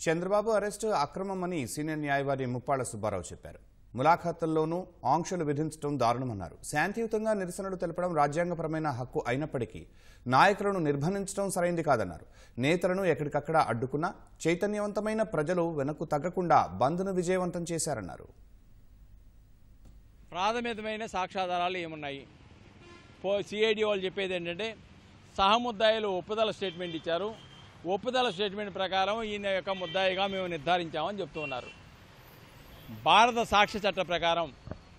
Chandrababu arrest అక్రమమని senior న్యాయవాది ముప్పాళ్ల సుబ్బారావు చెప్పారు ములాఖాతుల్లోనూ ఆంక్షలు విధించడం దారుణమన్నారు శాంతియుతంగా నిరసనలు తెలపడం రాజ్యాంగపరమైన హక్కు అయినప్పటికీ నాయకులను నిర్బంధించడం సరైంది కాదన్నారు నేతలను ఎక్కడికక్కడ అడ్డుకున్నా చైతన్యవంతమైన ప్రజలు వెనక్కు తగ్గకుండా బంద్ను విజయవంతం చేశారన్నారు ప్రాథమికమైన సాక్ష్యాధారాలు ఏమున్నాయి పో సిఐడి వాళ్ళు చెప్పేది ఏంటంటే సహముద్దాయిలు ఒప్పుదల స్టేట్మెంట్ ఇచ్చారు ఒప్పుదల స్టేట్మెంట్ ప్రకారం ఈయన యొక్క ముద్దాయిగా మేము నిర్ధారించామని చెప్తూ ఉన్నారు భారత సాక్ష్య చట్ట ప్రకారం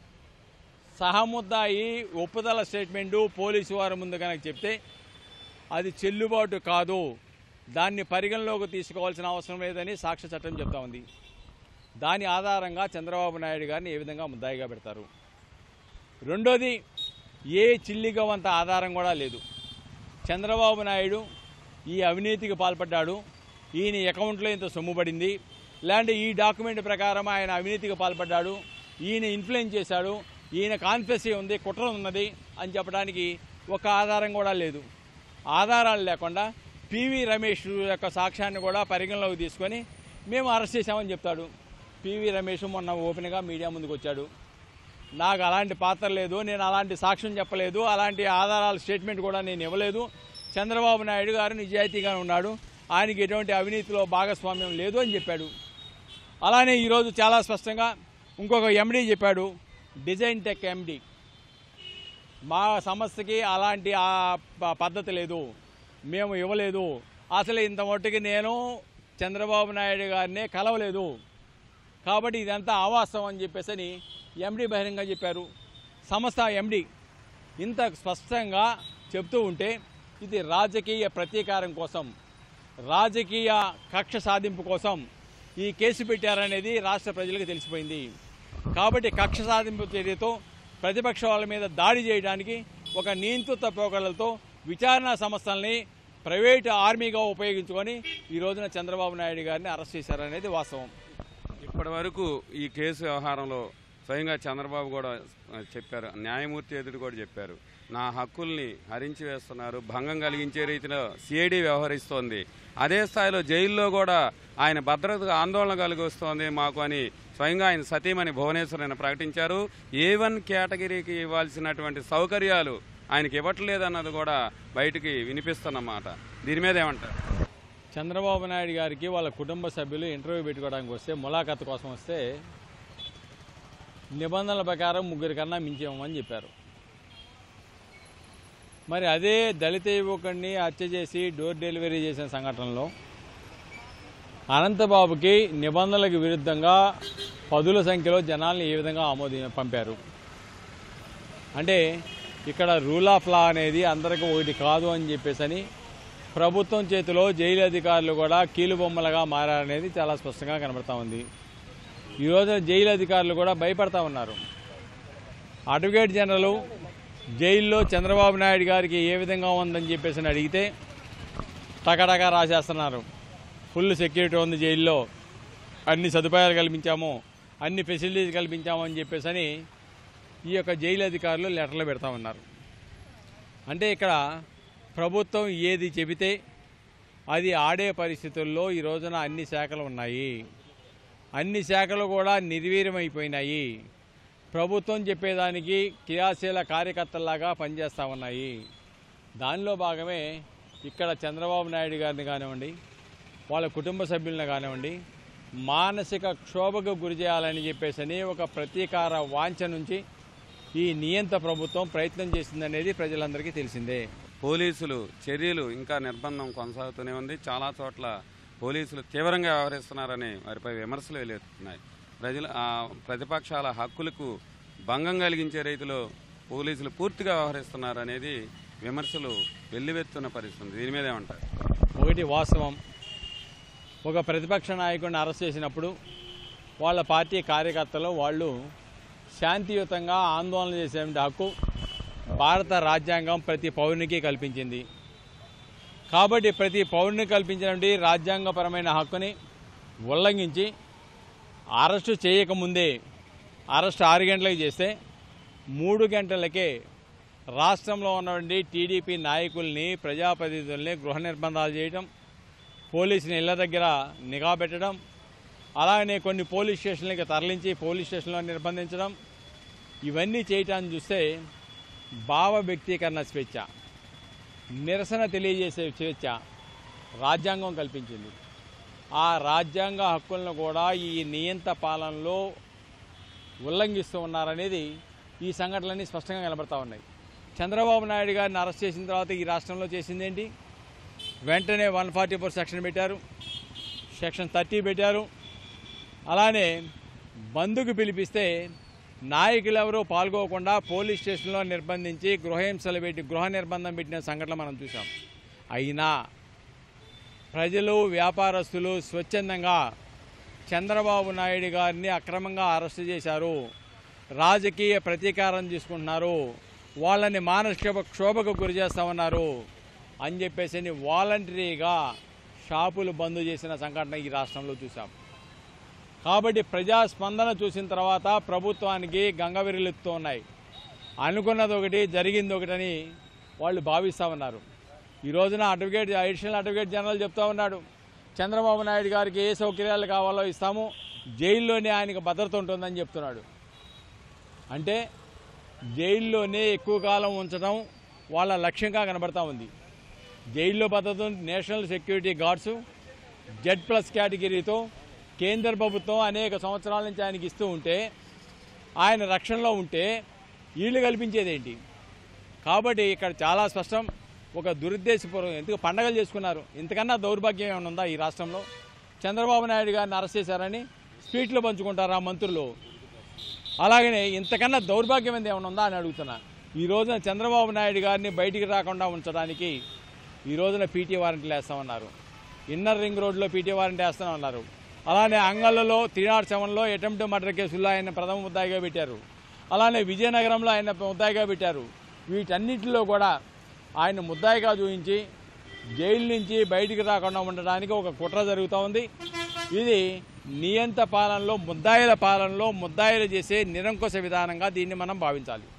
సహముద్దాయి ఒప్పుదల స్టేట్మెంటు పోలీసు వారి ముందు కనుక చెప్తే అది చెల్లుబాటు కాదు దాన్ని పరిగణలోకి తీసుకోవాల్సిన అవసరం లేదని సాక్ష్య చట్టం చెప్తా ఉంది దాని ఆధారంగా చంద్రబాబు నాయుడు గారిని ఏ విధంగా ముద్దాయిగా పెడతారు రెండోది ఏ చిల్లిగవంత ఆధారం కూడా లేదు చంద్రబాబు నాయుడు ఈ అవినీతికి పాల్పడ్డాడు ఈయన అకౌంట్లో ఇంత సొమ్ము పడింది లేదంటే ఈ డాక్యుమెంట్ ప్రకారం ఆయన అవినీతికి పాల్పడ్డాడు ఈయన ఇన్ఫ్లుయెన్స్ చేశాడు ఈయన కాన్ఫెసీ ఉంది కుట్ర ఉన్నది అని చెప్పడానికి ఒక ఆధారం కూడా లేదు ఆధారాలు లేకుండా పివి రమేష్ యొక్క సాక్ష్యాన్ని కూడా పరిగణలోకి తీసుకొని మేము అరెస్ట్ చేశామని చెప్తాడు పివి రమేష్ మొన్న ఓపెన్గా మీడియా ముందుకు వచ్చాడు నాకు అలాంటి పాత్ర లేదు నేను అలాంటి సాక్ష్యం చెప్పలేదు అలాంటి ఆధారాల స్టేట్మెంట్ కూడా నేను ఇవ్వలేదు చంద్రబాబు నాయుడు గారు నిజాయితీగా ఉన్నాడు ఆయనకి ఎటువంటి అవినీతిలో భాగస్వామ్యం లేదు అని చెప్పాడు అలానే ఈరోజు చాలా స్పష్టంగా ఇంకొక ఎండీ చెప్పాడు డిజైన్ టెక్ ఎండీ మా సంస్థకి అలాంటి ఆ ప- పద్ధతి లేదు మేము ఇవ్వలేదు అసలు ఇంత మట్టుకి నేను చంద్రబాబు నాయుడు గారినే కలవలేదు కాబట్టి ఇదంతా అవాస్తవం అని చెప్పేసి అని ఎండి బహిరంగ చెప్పారు సంస్థ ఎండి ఇంత స్పష్టంగా చెప్తూ ఉంటే ఇది రాజకీయ ప్రతీకారం కోసం రాజకీయ కక్ష సాధింపు కోసం ఈ కేసు పెట్టారనేది రాష్ట్ర ప్రజలకు తెలిసిపోయింది కాబట్టి కక్ష సాధింపు చర్యతో ప్రతిపక్ష వాళ్ళ మీద దాడి చేయడానికి ఒక నియంతృత్వ పోకడలతో విచారణ సంస్థల్ని ప్రైవేటు ఆర్మీగా ఉపయోగించుకొని ఈ రోజున చంద్రబాబు నాయుడు గారిని అరెస్ట్ చేశారనేది వాస్తవం ఇప్పటి వరకు ఈ కేసు వ్యవహారంలో స్వయంగా చంద్రబాబు కూడా ఆ, చెప్పారు న్యాయమూర్తి ఎదురు కూడా చెప్పారు నా హక్కుల్ని హరించి వేస్తున్నారు భంగం కలిగించే రీతిలో సిఐడి వ్యవహరిస్తోంది అదే స్థాయిలో జైల్లో కూడా ఆయన భద్రతకు ఆందోళన కలిగిస్తోంది మాకు అని స్వయంగా ఆయన సతీమణి భువనేశ్వర్ ఆయన ప్రకటించారు ఏ వన్ కేటగిరీకి ఇవ్వాల్సినటువంటి సౌకర్యాలు ఆయనకి ఇవ్వట్లేదన్నది కూడా బయటికి వినిపిస్తున్నమాట దీని మీద ఏమంటారు చంద్రబాబు నాయుడు గారికి వాళ్ళ కుటుంబ సభ్యులు ఇంటర్వ్యూ పెట్టుకోవడానికి వస్తే ములాఖత్ కోసం వస్తే నిబంధనల ప్రకారం ముగ్గురి కన్నా మించామని చెప్పారు మరి అదే దళిత యువకుడిని హత్య చేసి డోర్ డెలివరీ చేసిన సంఘటనలో అనంతబాబుకి నిబంధనలకు విరుద్ధంగా పదుల సంఖ్యలో జనాల్ని ఏ విధంగా ఆమోది పంపారు అంటే ఇక్కడ రూల్ ఆఫ్ లా అనేది అందరికీ ఒకటి కాదు అని చెప్పేసి అని ప్రభుత్వం చేతిలో జైలు అధికారులు కూడా కీలుబొమ్మలుగా మారారనేది చాలా స్పష్టంగా కనబడతా ఉంది ఈ రోజున జైలు అధికారులు కూడా భయపడతా ఉన్నారు అడ్వకేట్ జనరల్ జైల్లో చంద్రబాబు నాయుడు గారికి ఏ విధంగా ఉందని చెప్పేసి అని అడిగితే టకటకా రాసేస్తున్నారు ఫుల్ సెక్యూరిటీ ఉంది జైల్లో అన్ని సదుపాయాలు కల్పించాము అన్ని ఫెసిలిటీస్ కల్పించాము అని చెప్పేసి అని ఈ యొక్క జైలు అధికారులు లెటర్లు పెడతా ఉన్నారు అంటే ఇక్కడ ప్రభుత్వం ఏది చెబితే అది ఆడే పరిస్థితుల్లో ఈ రోజున అన్ని శాఖలు ఉన్నాయి అన్ని శాఖలు కూడా నిర్వీర్యమైపోయినాయి ప్రభుత్వం చెప్పేదానికి క్రియాశీల కార్యకర్తల్లాగా పనిచేస్తూ ఉన్నాయి దానిలో భాగమే ఇక్కడ చంద్రబాబు నాయుడు గారిని కానివ్వండి వాళ్ళ కుటుంబ సభ్యులను కానివ్వండి మానసిక క్షోభకు గురి చేయాలని చెప్పేసి ఒక ప్రతీకార వాంఛ నుంచి ఈ నియంత ప్రభుత్వం ప్రయత్నం చేసిందనేది ప్రజలందరికీ తెలిసిందే పోలీసులు చర్యలు ఇంకా నిర్బంధం కొనసాగుతూనే ఉంది చాలా చోట్ల పోలీసులు తీవ్రంగా వ్యవహరిస్తున్నారని వారిపై విమర్శలు వెలువెత్తుతున్నాయి ప్రజల ఆ, ప్రతిపక్షాల హక్కులకు భంగం కలిగించే రీతిలో పోలీసులు పూర్తిగా వ్యవహరిస్తున్నారనేది విమర్శలు వెల్లువెత్తున్న పరిస్థితి ఉంది. దీని మీద ఏమంటారు ఒకటి వాస్తవం ఒక ప్రతిపక్ష నాయకుడిని అరెస్ట్ చేసినప్పుడు వాళ్ళ పార్టీ కార్యకర్తలు వాళ్ళు శాంతియుతంగా ఆందోళన చేసే హక్కు భారత రాజ్యాంగం ప్రతి పౌరునికి కల్పించింది కాబట్టి ప్రతి పౌరుని కల్పించినటువంటి రాజ్యాంగపరమైన హక్కుని ఉల్లంఘించి అరెస్టు చేయకముందే అరెస్ట్ ఆరు గంటలకు చేస్తే మూడు గంటలకే రాష్ట్రంలో ఉన్నటువంటి టీడీపీ నాయకుల్ని ప్రజాప్రతినిధుల్ని గృహ నిర్బంధాలు చేయటం పోలీసుని ఇళ్ల దగ్గర నిఘా పెట్టడం అలాగనే కొన్ని పోలీస్ స్టేషన్లకి తరలించి పోలీస్ స్టేషన్లో నిర్బంధించడం ఇవన్నీ చేయటాన్ని చూస్తే భావ వ్యక్తీకరణ స్వేచ్ఛ నిరసన తెలియజేసే స్వేచ్ఛ రాజ్యాంగం కల్పించింది ఆ రాజ్యాంగ హక్కులను కూడా ఈ నియంత పాలనలో ఉల్లంఘిస్తూ ఉన్నారనేది ఈ సంఘటనలన్నీ స్పష్టంగా కనబడతా ఉన్నాయి చంద్రబాబు నాయుడు గారిని అరెస్ట్ చేసిన తర్వాత ఈ రాష్ట్రంలో చేసిందేంటి వెంటనే వన్ ఫార్టీ ఫోర్ సెక్షన్ పెట్టారు సెక్షన్ థర్టీ పెట్టారు అలానే బంధుకు పిలిపిస్తే నాయకులు ఎవరూ పాల్గొకుండా పోలీస్ స్టేషన్లో నిర్బంధించి గృహహింసలు పెట్టి గృహ నిర్బంధం పెట్టిన సంఘటన మనం చూసాం అయినా ప్రజలు వ్యాపారస్తులు స్వచ్ఛందంగా చంద్రబాబు నాయుడు గారిని అక్రమంగా అరెస్ట్ చేశారు రాజకీయ ప్రతీకారం తీసుకుంటున్నారు వాళ్ళని మానసిక క్షోభకు గురి చేస్తామన్నారు అని చెప్పేసి వాలంటరీగా షాపులు బంద్ చేసిన సంఘటన ఈ రాష్ట్రంలో చూసాం కాబట్టి ప్రజాస్పందన చూసిన తర్వాత ప్రభుత్వానికి గంగవిరులెత్తుతూ ఉన్నాయి అనుకున్నది ఒకటి జరిగింది ఒకటని వాళ్ళు భావిస్తూ ఉన్నారు ఈ రోజున అడ్వకేట్ అడిషనల్ అడ్వకేట్ జనరల్ చెప్తా ఉన్నాడు చంద్రబాబు నాయుడు గారికి ఏ సౌకర్యాలు కావాలో ఇస్తాము జైల్లోనే ఆయనకు భద్రత ఉంటుందని చెప్తున్నాడు అంటే జైల్లోనే ఎక్కువ కాలం ఉంచడం వాళ్ళ లక్ష్యంగా కనబడతా ఉంది జైల్లో భద్రత national security guards Z plus కేటగిరీతో కేంద్ర ప్రభుత్వం అనేక సంవత్సరాల నుంచి ఆయనకి ఇస్తూ ఉంటే ఆయన రక్షణలో ఉంటే వీళ్ళు కల్పించేదేంటి కాబట్టి ఇక్కడ చాలా స్పష్టం ఒక దురుద్దేశపూర్వకం ఎందుకు పండగలు చేసుకున్నారు ఇంతకన్నా దౌర్భాగ్యం ఏమైనా ఉందా ఈ రాష్ట్రంలో చంద్రబాబు నాయుడు గారిని అరెస్ట్ చేశారని స్వీట్లు పంచుకుంటారా మంత్రులు అలాగనే ఇంతకన్నా దౌర్భాగ్యం ఏమైనా ఉందా అని అడుగుతున్నా ఈ రోజున చంద్రబాబు నాయుడు గారిని బయటికి రాకుండా ఉంచడానికి ఈ రోజున పీటీ వారెంట్లు వేస్తామన్నారు ఇన్నర్ రింగ్ రోడ్లో పీటీ వారెంట్ వేస్తామన్నారు అలానే అంగళ్ళలో త్రీ నాట్ సెవెన్లో అటెంప్ట్ మర్డర్ కేసుల్లో ఆయన ప్రథమ ముద్దాయిగా పెట్టారు అలానే విజయనగరంలో ఆయన ముద్దాయిగా పెట్టారు వీటన్నిటిలో కూడా ఆయన ముద్దాయిగా చూపించి జైలు నుంచి బయటికి రాకుండా ఉండడానికి ఒక కుట్ర జరుగుతూ ఉంది ఇది నియంత పాలనలో ముద్దాయిల పాలనలో ముద్దాయిలు చేసే నిరంకుశ విధానంగా దీన్ని మనం భావించాలి